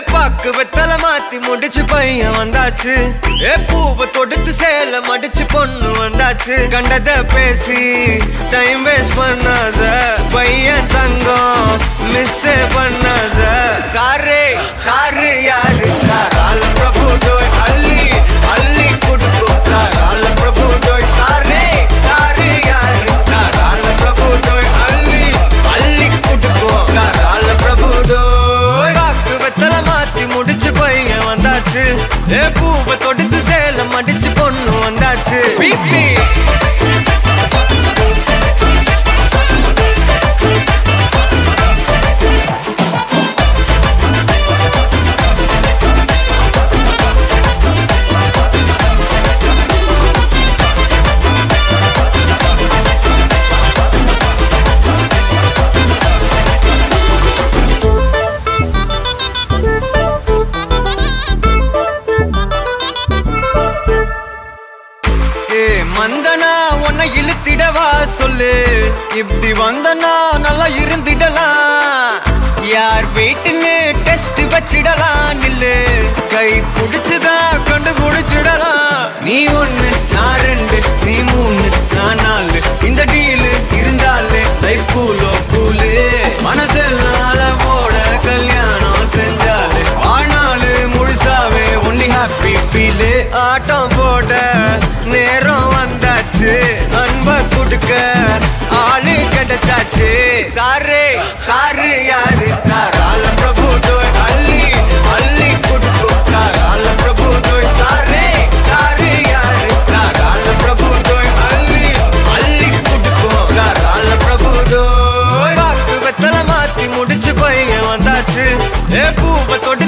பாக்கு வெத்தல மாத்தி முடிச்சு பையன் வந்தாச்சு ஏ பூவை தொடுத்து சேல மடிச்சு பொண்ணு வந்தாச்சு கண்டத பேசி டைம் வேஸ்ட் பண்ணாத பையன் தங்கம் மிஸ் பண்ணாத சாரே சாரு யாரு கால பிரபு டோய் அள்ளி அள்ளி குடுக்கும் கால பிரபு டோய் சாரே சாரு யாரு கால பிரபு டோய் அள்ளி அள்ளி குடுக்கும் கால பிரபு டோய் பாக்கு வெத்தல மாத்தி முடிச்சு பையன் வந்தாச்சு ஏ பூவை தொடுத்து சேலம் அடிச்சு பொண்ணு வந்தாச்சு பிபி ஏ மந்தனா உன்னை இழுத்திடவா சொல்லு இப்படி வந்தனா நல்லா இருந்திடலாம் யார் வீட்டுன்னு டெஸ்ட் வச்சிடலாம் நில்லு கை பிடிச்சுதா கண்டு பிடிச்சிடலாம் நீ ஒண்ணு நான் ரெண்டு நீ மூணு நான் நாலு இந்த டீலு இருந்தாலே லைஃப் கூலோ கூலு மனசெல்லாம் போட கல்யாணம் செஞ்சாலே ஆனாலு முழுசாவே ஒன்லி ஹாப்பி ஃபீலு ஆட்டம் போட நேரம் வந்தாச்சு அன்ப கொடுக்க ஆளு கிடைச்சாச்சு சாரு சாரு யாரு தாராள பிரபு டோய் அள்ளி அள்ளி கொடுக்கும் தாராள பிரபு டோய் சாரே சாரு யாரு தாராள பிரபு டோய் அள்ளி அள்ளி கொடுக்கும் தாராள பிரபு டோய் பாக்கு வெத்தல மாத்தி முடிச்சு பையன் வந்தாச்சு ஏ பூவை தொடு